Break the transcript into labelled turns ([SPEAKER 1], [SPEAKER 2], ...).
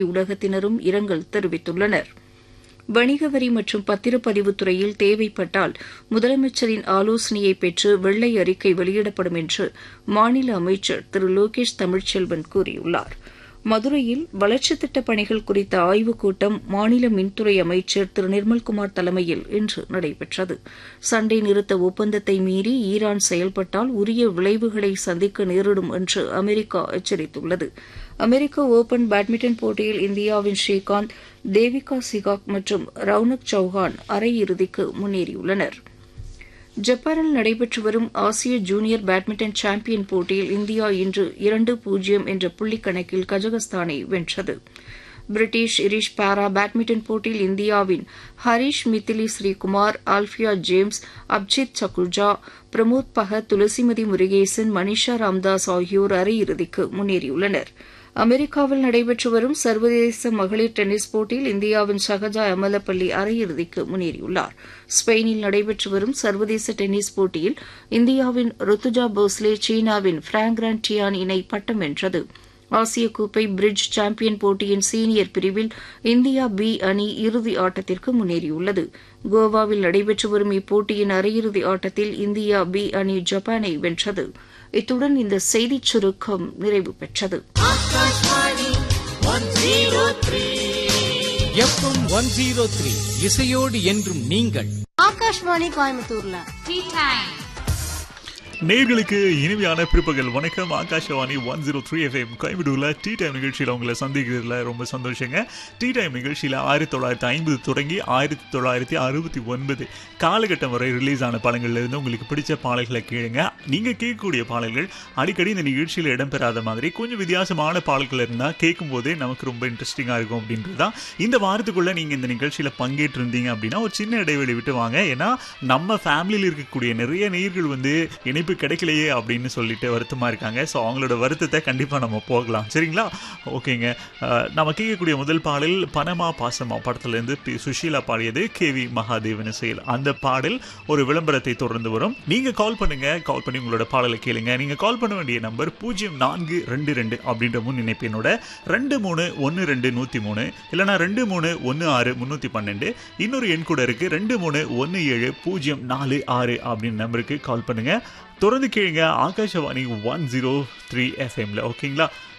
[SPEAKER 1] ஊடகத்தினரும் இரங்கல் தெரிவித்துள்ளனர் வணிக வரி மற்றும் பத்திரப்பதிவுத் துறையில் தேவைப்பட்டால் முதலமைச்சரின் ஆலோசனையை பெற்று வெள்ளை அறிக்கை வெளியிடப்படும் என்று மாநில அமைச்சர் திரு லோகேஷ் தமிழ்ச்செல்வன் கூறியுள்ளார் மதுரையில் வளர்ச்சித் திட்டப் பணிகள் குறித்த ஆய்வுக் கூட்டம் மாநில மின்துறை அமைச்சர் திரு நிர்மல்குமார் தலைமையில் இன்று நடைபெற்றது சண்டை நிறுத்த ஒப்பந்தத்தை மீறி ஈரான் செயல்பட்டால் உரிய விளைவுகளை சந்திக்க நேரிடும் என்று அமெரிக்கா எச்சரித்துள்ளது அமெரிக்க ஒபன் பேட்மிண்டன் போட்டியில் இந்தியாவின் ஸ்ரீகாந்த் தேவிகா சிகாக் மற்றும் ரவுனக் சௌஹான் அரையிறுதிக்கு முன்னேறியுள்ளனா் ஜப்பானில் நடைபெற்று வரும் ஆசிய ஜூனியர் பேட்மிண்டன் சாம்பியன் போட்டியில் இந்தியா இன்று இரண்டு பூஜ்ஜியம் என்ற புள்ளிக்கணக்கில் கஜகஸ்தானை வென்றது பிரிட்டிஷ் இரிஷ் பாரா பேட்மிண்டன் போட்டியில் இந்தியாவின் ஹரிஷ் மித்திலி ஸ்ரீகுமார் ஆல்பியா ஜேம்ஸ் அப்ஜித் சகுர்ஜா பிரமோத் பகத் துளசிமதி முருகேசன் மனிஷா ராம்தாஸ் ஆகியோர் அரையிறுதிக்கு முன்னேறியுள்ளனர் அமெரிக்காவில் நடைபெற்று வரும் சர்வதேச மகளிர் டென்னிஸ் போட்டியில் இந்தியாவின் ஷகஜா அமலப்பள்ளி அரையிறுதிக்கு முன்னேறியுள்ளார் ஸ்பெயினில் நடைபெற்று வரும் சர்வதேச டென்னிஸ் போட்டியில் இந்தியாவின் ருத்துஜா போஸ்லே சீனாவின் பிராங்ரான் டியான் இணை பட்டம் வென்றது ஆசிய கோப்பை பிரிட்ஜ் சாம்பியன் போட்டியின் சீனியர் பிரிவில் இந்தியா பி அணி இறுதி ஆட்டத்திற்கு முன்னேறியுள்ளது கோவாவில் நடைபெற்று வரும் இப்போட்டியின் அரையிறுதி ஆட்டத்தில் இந்தியா பி அணி ஜப்பானை வென்றது இத்துடன் இந்த செய்திச் சுருக்கம் நிறைவு பெற்றது
[SPEAKER 2] எஃப்எம் ஒன் ஜீரோ த்ரீ இசையோடு என்றும் நீங்கள்
[SPEAKER 3] ஆகாஷ்வாணி கோயம்புத்தூர்ல
[SPEAKER 4] நேர்களுக்கு இனிமையான பிற்பகல் வணக்கம் Akashvani one zero three FM கோயம்புத்தூர்ல டீ டைம் நிகழ்ச்சியில் உங்களை சந்திக்கிறதுல ரொம்ப சந்தோஷங்க டீ டைம் நிகழ்ச்சியில் ஆயிரத்தி தொள்ளாயிரத்தி ஐம்பது தொடங்கி ஆயிரத்தி தொள்ளாயிரத்தி அறுபத்தி ஒன்பது காலகட்டம் வரை ரிலீஸ் ஆன பாடங்கள்ல இருந்து உங்களுக்கு பிடிச்ச பாடல்களை கேளுங்க நீங்க கேட்கக்கூடிய பாடல்கள் அடிக்கடி இந்த நிகழ்ச்சியில் இடம்பெறாத மாதிரி கொஞ்சம் வித்தியாசமான பாடல்கள் இருந்தால் கேட்கும் போதே நமக்கு ரொம்ப இன்ட்ரெஸ்டிங்காக இருக்கும் அப்படின்றது தான் இந்த வாரத்துக்குள்ள நீங்க இந்த நிகழ்ச்சியில் பங்கேற்று இருந்தீங்க அப்படின்னா ஒரு சின்ன இடைவெளி விட்டு வாங்க ஏன்னா நம்ம ஃபேமிலியில் இருக்கக்கூடிய நிறைய நேர்கள் வந்து இணைப்பு கிடைக்கலையே அப்படின்னு சொல்லிட்டு வருத்தமாக இருக்காங்க ஸோ அவங்களோட வருத்தத்தை கண்டிப்பாக நம்ம போகலாம் சரிங்களா ஓகேங்க அஹ், நம்ம கேட்கக்கூடிய முதல் பாடல் பனமா பாசமா படத்துலேருந்து பி சுஷீலா பாடியது கே வி மகாதேவன் இசையில் அந்த பாடல் ஒரு விளம்பரத்தை தொடர்ந்து வரும் நீங்கள் கால் பண்ணுங்க கால் பண்ணி உங்களோட பாடலை கேளுங்க நீங்கள் கால் பண்ண வேண்டிய நம்பர் பூஜ்ஜியம் நான்கு ரெண்டு ரெண்டு அப்படின்ற முன் இணைப்பினோட ரெண்டு மூணு ஒன்று ரெண்டு நூற்றி மூணு இல்லைனா ரெண்டு மூணு ஒன்று ஆறு முந்நூற்றி பன்னெண்டு இன்னொரு எண் கூட இருக்குது ரெண்டு மூணு ஒன்று ஏழு பூஜ்ஜியம் நாலு ஆறு அப்படின்னு நம்பருக்கு கால் பண்ணுங்க தொடர்ந்து கேளுங்க ஆகாஷவாணி ஒன் ஜீரோ த்ரீ எஃப்எம்ல ஓகேங்களா